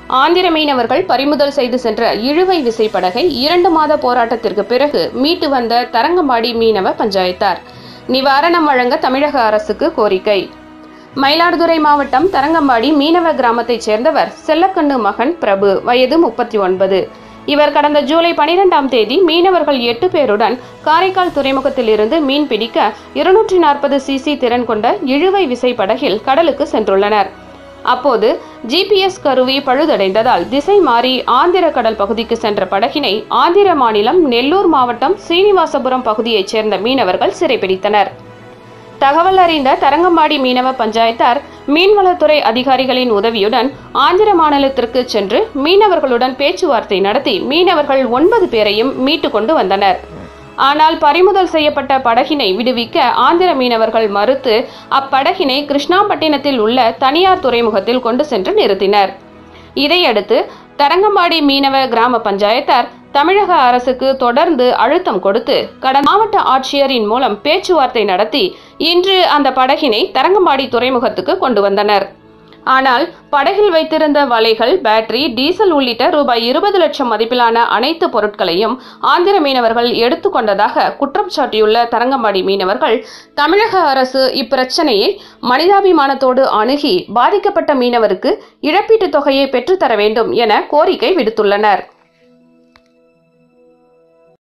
ஆந்திர மீனவர்கள் பறிமுதல் செய்து சென்ற இழுவை விசைப்படகை இரண்டு மாத போராட்டத்திற்கு பிறகு மீட்டு வந்த தரங்கம்பாடி மீனவ பஞ்சாயத்தார் நிவாரணம் வழங்க தமிழக அரசுக்கு கோரிக்கை மயிலாடுதுறை மாவட்டம் தரங்கம்பாடி மீனவ கிராமத்தைச் சேர்ந்தவர் செல்லக்கண்ணு மகன் பிரபு வயது முப்பத்தி ஒன்பது இவர் கடந்த ஜூலை பனிரெண்டாம் தேதி மீனவர்கள் எட்டு பேருடன் காரைக்கால் துறைமுகத்தில் இருந்து மீன் பிடிக்க இருநூற்றி நாற்பது சிசி திறன் கொண்ட இழுவை விசை படகில் கடலுக்கு சென்றுள்ளனர் அப்போது ஜிபிஎஸ் கருவி பழுதடைந்ததால் திசை மாறி ஆந்திர கடல் பகுதிக்கு சென்ற படகினை ஆந்திர மாநிலம் நெல்லூர் மாவட்டம் சீனிவாசபுரம் பகுதியைச் சேர்ந்த மீனவர்கள் சிறைபிடித்தனர் தகவல் அறிந்த தரங்கம்பாடி மீனவ பஞ்சாயத்தார் மீன்வளத்துறை அதிகாரிகளின் உதவியுடன் ஆந்திர மாநிலத்திற்கு சென்று மீனவர்களுடன் பேச்சுவார்த்தை நடத்தி மீனவர்கள் ஒன்பது பேரையும் மீட்டு கொண்டு வந்தனர் ஆனால் பறிமுதல் செய்யப்பட்ட படகினை விடுவிக்க ஆந்திர மீனவர்கள் மறுத்து அப்படகினை கிருஷ்ணாபட்டினத்தில் உள்ள தனியார் துறைமுகத்தில் கொண்டு சென்று நிறுத்தினர் இதையடுத்து தரங்கம்பாடி மீனவ கிராம பஞ்சாயத்தார் தமிழக அரசுக்கு தொடர்ந்து அழுத்தம் கொடுத்து கடந்த மாவட்ட ஆட்சியரின் மூலம் பேச்சுவார்த்தை நடத்தி இன்று அந்த படகினை தரங்கம்பாடி துறைமுகத்துக்கு கொண்டு வந்தனர் ஆனால் படகில் வைத்திருந்த வலைகள் பேட்டரி டீசல் உள்ளிட்ட ரூபாய் இருபது லட்சம் மதிப்பிலான அனைத்து பொருட்களையும் ஆந்திர மீனவர்கள் எடுத்துக்கொண்டதாக குற்றம் சாட்டியுள்ள தரங்கம்பாடி மீனவர்கள் தமிழக அரசு இப்பிரச்சனையை மனிதாபிமானத்தோடு அணுகி பாதிக்கப்பட்ட மீனவருக்கு இழப்பீட்டுத் தொகையை பெற்றுத்தர வேண்டும் என கோரிக்கை விடுத்துள்ளனர்